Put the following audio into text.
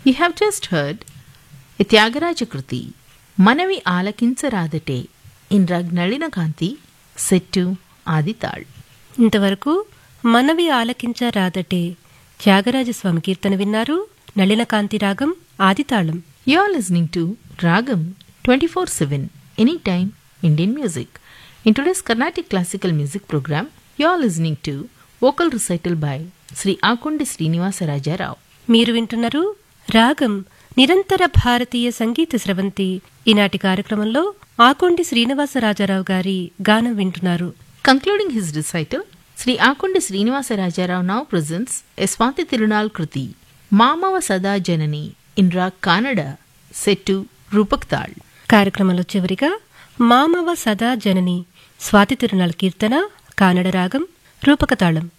You have just heard a Tyagaraja Kruti, Manavi Alakinsaradate in Rag Nalinakanti, set to Adital. ఇంతవరకు మనవి ఆలకించరాదటే త్యాగరాజస్వామి కీర్తన విన్నారు నళినకాంతి రాగం ఆదితాళం You are listening to Ragam 24 7, anytime Indian music. In today's Carnatic Classical Music program, you are listening to vocal recital by Sri Akundi Srinivasa Raja Rao. మీరు వింటున్నారు రాగం నిరంతర భారతీయ సంగీత స్రవంతి ఈనాటి కార్యక్రమంలో ఆకొండి శ్రీనివాసరాజారావు గారి గానం వింటున్నారు Concluding his recital, Sri Akundi Srinivasa Rajarao now presents a Swati Tirunal Kruti, Mamava Sada Janani in Rag Kannada, set to Rupak Tal. కార్యక్రమంలో చివరిగా మామవ సదా జనని స్వాతి తిరునాళ కీర్తన కానడ రాగం రూపకతాళం